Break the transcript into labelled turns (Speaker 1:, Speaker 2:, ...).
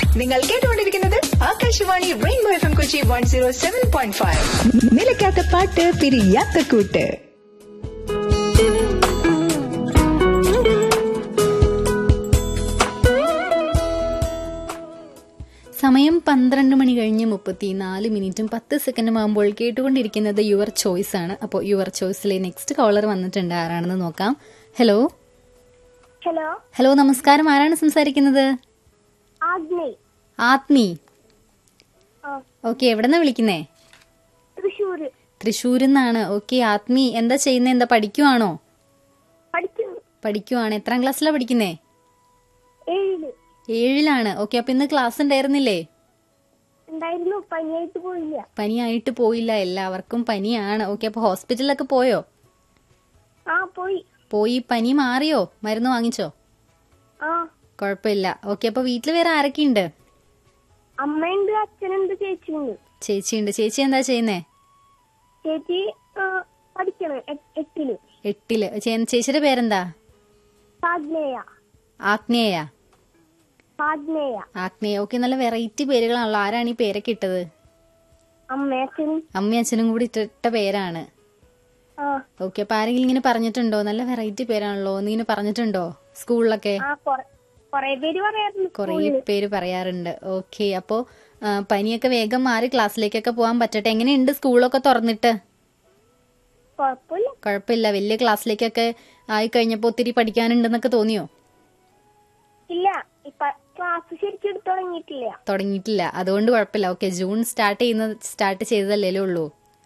Speaker 1: നിങ്ങൾ കേട്ടുകൊണ്ടിരിക്കുന്നത് Akashvani rainbow F M Kochi one zero seven point five നിലയ്ക്കാത്ത പാട്ട് പിരിയാത്ത കൂട്ട്
Speaker 2: സമയം പന്ത്രണ്ട് മണി കഴിഞ്ഞ് മുപ്പത്തിനാല് മിനിറ്റും പത്ത് സെക്കൻഡും ആകുമ്പോൾ കേട്ടുകൊണ്ടിരിക്കുന്നത് യുവർ ചോയ്സ് ആണ് അപ്പോൾ യുവർ ചോയ്സിലെ നെക്സ്റ്റ് കോളർ വന്നിട്ടുണ്ട് ആരാണെന്ന് നോക്കാം ഹലോ
Speaker 3: ഹലോ
Speaker 2: ഹലോ നമസ്കാരം ആരാണ് സംസാരിക്കുന്നത്
Speaker 3: ആഗ്നേയ്
Speaker 2: ആത്മി
Speaker 3: ആ,
Speaker 2: ഓക്കെ എവിടെന്നാ വിളിക്കുന്നേ
Speaker 3: തൃശ്ശൂര്
Speaker 2: തൃശ്ശൂരിൽ നിന്നാണ് ഓക്കെ ആത്മി എന്താ ചെയ്യുന്നത് എന്താ പഠിക്കുവാണോ
Speaker 3: പഠിക്കുന്നു
Speaker 2: പഠിക്കുവാണ് എത്രാം ക്ലാസ്സിലാ പഠിക്കുന്നേ
Speaker 3: ഏഴില്
Speaker 2: ഏഴിലാണ് ഓക്കെ അപ്പൊ ഇന്ന് ക്ലാസ് ഉണ്ടായിരുന്നില്ലേ
Speaker 3: ഉണ്ടായിരുന്നു പനിയായിട്ട് പോയില്ല
Speaker 2: പനിയായിട്ട് പോയില്ല എല്ലാവർക്കും പനിയാണ് ഓക്കെ അപ്പൊ ഹോസ്പിറ്റലിലൊക്കെ പോയോ
Speaker 3: ആ പോയി
Speaker 2: പോയി പനി മാറിയോ മരുന്ന് വാങ്ങിച്ചോ
Speaker 3: ആ
Speaker 2: കുഴപ്പമില്ല ഓക്കെ അപ്പൊ വീട്ടിൽ വേറെ ആരൊക്കെയുണ്ട്
Speaker 3: അമ്മയുണ്ട് അച്ഛനുണ്ട് ചേച്ചിയുണ്ട്
Speaker 2: ചേച്ചിയുണ്ട് ചേച്ചി എന്താ ചെയ്യുന്നേ
Speaker 3: ചേച്ചി ആ, പഠിക്കണം എ- എട്ടില്
Speaker 2: എട്ടില് ചേ- ചേച്ചിയുടെ പേരെന്താ
Speaker 3: ആഗ്നേയ
Speaker 2: ആഗ്നേയ
Speaker 3: ആഗ്നേയ
Speaker 2: ആഗ്നേയ ഓക്കെ നല്ല വെറൈറ്റി പേരുകളാണല്ലോ ആരാണ് ഈ പേരൊക്കെ ഇട്ടത്
Speaker 3: അമ്മ അച്ഛനും
Speaker 2: അമ്മയും അച്ഛനും കൂടി ഇട്ടിട്ട പേരാണ്
Speaker 3: ആ
Speaker 2: ഓക്കെ അപ്പൊ ആരെങ്കിലും ഇങ്ങനെ പറഞ്ഞിട്ടുണ്ടോ നല്ല വെറൈറ്റി പേരാണല്ലോ നീ ഇങ്ങനെ പറഞ്ഞിട്ടുണ്ടോ സ്കൂളിലൊക്കെ
Speaker 3: ആ കൊറ- കൊറേ പേര് പറയാറുണ്ട്
Speaker 2: കുറേ
Speaker 3: സ്കൂളില്.
Speaker 2: പേര് പറയാറുണ്ട് ഓക്കെ അപ്പോ ആ, പനിയൊക്കെ വേഗം മാറി ക്ലാസ്സിലേക്കൊക്കെ പോകാൻ പറ്റട്ടെ എങ്ങനെയുണ്ട് സ്കൂളൊക്കെ തുറന്നിട്ട്
Speaker 3: കൊഴപ്പില്ല
Speaker 2: കുഴപ്പമില്ല വലിയ ക്ലാസ്സിലേക്കൊക്കെ ആയി കഴിഞ്ഞപ്പോ ഒത്തിരി പഠിക്കാനുണ്ടെന്നൊക്കെ തോന്നിയോ
Speaker 3: ഇല്ല ഇപ്പൊ ക്ലാസ് ശരിക്കും എടുത്തു തുടങ്ങിയിട്ടില്ല
Speaker 2: തുടങ്ങിയിട്ടില്ല അതുകൊണ്ട് കുഴപ്പമില്ല ഓക്കെ ജൂൺ സ്റ്റാർട്ട് ചെയ്യുന്നത് സ്റ്റാർട്ട് ചെയ്തതല്ലേ ഉള്ളൂ